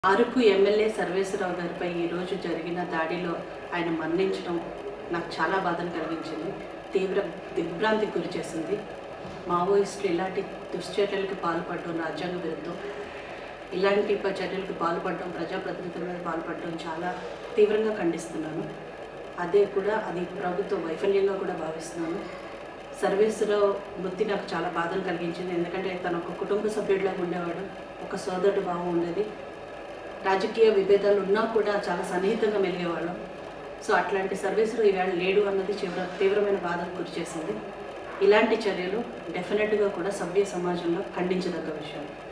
Araku MLA Sarveswara Rao గారిపై ఈరోజు జరిగిన దాడిలో ఆయన మరణించడం నాకు చాలా బాధను కలిగించింది తీవ్ర దిగ్భ్రాంతికి గురి చేసింది మావోయిస్టులు ఇలాంటి దుశ్చర్యలకు పాల్పడడం రాజ్యాంగ విరుద్ధం ఇలాంటి ప- చర్యలకు పాల్పడడం ప్రజాప్రతినిధుల మీద పాల్పడడం చాలా తీవ్రంగా ఖండిస్తున్నాను అదే కూడా అది ప్రభుత్వ వైఫల్యంగా కూడా భావిస్తున్నాను సర్వీసులో మృతి నాకు చాలా బాధను కలిగించింది ఎందుకంటే తను ఒక కుటుంబ సభ్యుడిలాగా ఉండేవాడు ఒక సోదరుడు భావం ఉండేది రాజకీయ విభేదాలు ఉన్నా కూడా చాలా సన్నిహితంగా మెలిగేవాళ్ళం సో అట్లాంటి సర్వీసులు ఈవేళ లేడు అన్నది తీవ్ర తీవ్రమైన బాధకు గురి చేసింది ఇలాంటి చర్యలు డెఫినెట్గా కూడా సభ్య సమాజంలో ఖండించదగ్గ విషయం